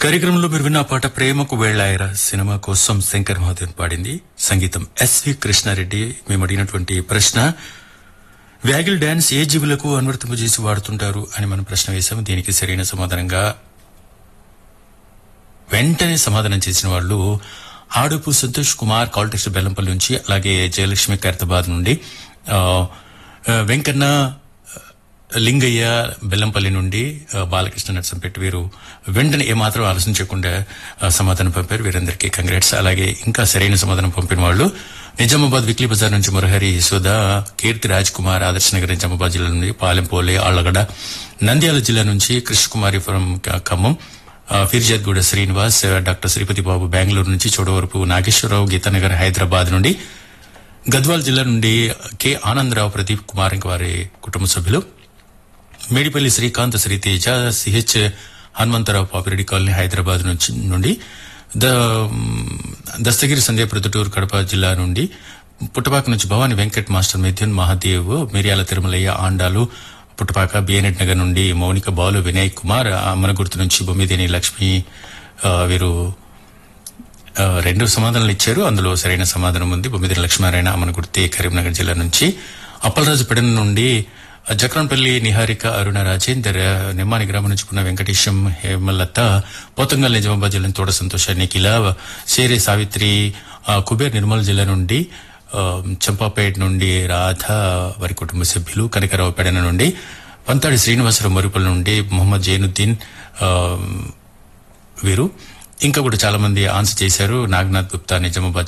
కార్యక్రమంలో మీరు విన్న ఆ పాట ప్రేమకు వేళ్లాయరా సినిమా కోసం శంకర్ మహాదేవ్ పాడింది సంగీతం ఎస్వి కృష్ణారెడ్డి మేము అడిగినటువంటి ప్రశ్న వ్యాగిల్ డాన్స్ ఏ జీవులకు అనువర్తింపజేసి వాడుతుంటారు అని మనం ప్రశ్న వేశాము దీనికి సరైన సమాధానంగా వెంటనే సమాధానం చేసిన వాళ్ళు ఆడుపు సంతోష్ కుమార్ కాల్టెక్స్ బెల్లంపల్లి నుంచి అలాగే జయలక్ష్మి ఖైరతాబాద్ నుండి ఆ, ఆ, వెంకన్న లింగయ్య బెల్లంపల్లి నుండి ఆ, బాలకృష్ణ నర్సంపేట వీరు వెంటనే ఏమాత్రం ఆలోచించకుండా ఆ, సమాధానం పంపారు వీరందరికీ కంగ్రాట్స్ అలాగే ఇంకా సరైన సమాధానం పంపిన వాళ్ళు నిజామాబాద్ విక్లీ బజార్ నుంచి మురహరి యశోద కీర్తి రాజ్ కుమార్ ఆదర్శ నగర్ నిజామాబాద్ జిల్లా నుండి పాలెంపోలే ఆళ్లగడ్డ నంద్యాల జిల్లా నుంచి కృష్ణకుమారి ఫ్రం క- ఖమ్మం ఆ, ఫిర్జాద్గూడ శ్రీనివాస్ ఆ, డాక్టర్ శ్రీపతి బాబు బెంగళూరు నుంచి చోడవరపు నాగేశ్వరరావు గీతానగర్ హైదరాబాద్ నుండి గద్వాల్ జిల్లా నుండి కె ఆనందరావు ప్రదీప్ కుమార్ ఇంక వారి కుటుంబ సభ్యులు మేడిపల్లి శ్రీకాంత్ శ్రీతేజ సిహెచ్ హనుమంతరావు పాపిరెడ్డి కాలనీ హైదరాబాద్ నుంచి నుండి ద దస్తగిరి సంధ్య ప్రొద్దుటూరు కడప జిల్లా నుండి పుట్టపాక నుంచి భవాని వెంకట్ మాస్టర్ మిథున్ మహాదేవ్ మిర్యాల తిరుమలయ్య ఆండాలు పుట్టపాక బిఎన్ఎడ్ నగర్ నుండి మౌనిక బాలు వినయ్ కుమార్ అమ్మనగుర్తు నుంచి బొమ్మిదేని లక్ష్మి ఆ, వీరు ఆ, రెండు సమాధానాలు ఇచ్చారు అందులో సరైన సమాధానం ఉంది బొమ్మిది లక్ష్మారాయణ అమనగుర్తి కరీంనగర్ జిల్లా నుంచి అప్పలరాజు పెడన నుండి జక్రంపల్లి నిహారిక అరుణ రాజేందర్ నిమ్మాని గ్రామం నుంచి పున్న వెంకటేశం హేమలత పోతంగల్ నిజామాబాద్ జిల్లా తోట సంతోష నిఖిల సేరే సావిత్రి ఆ, కుబేర్ నిర్మల్ జిల్లా నుండి ఆ, చంపాపేట నుండి రాధ వారి కుటుంబ సభ్యులు కనకరావు పెడన నుండి పంతాడి శ్రీనివాసరావు మరుపుల నుండి మొహమ్మద్ జైనుద్దీన్ ఆ, వీరు ఇంకా కూడా చాలా మంది ఆన్సర్ చేశారు నాగనాథ్ గుప్తా నిజామాబాద్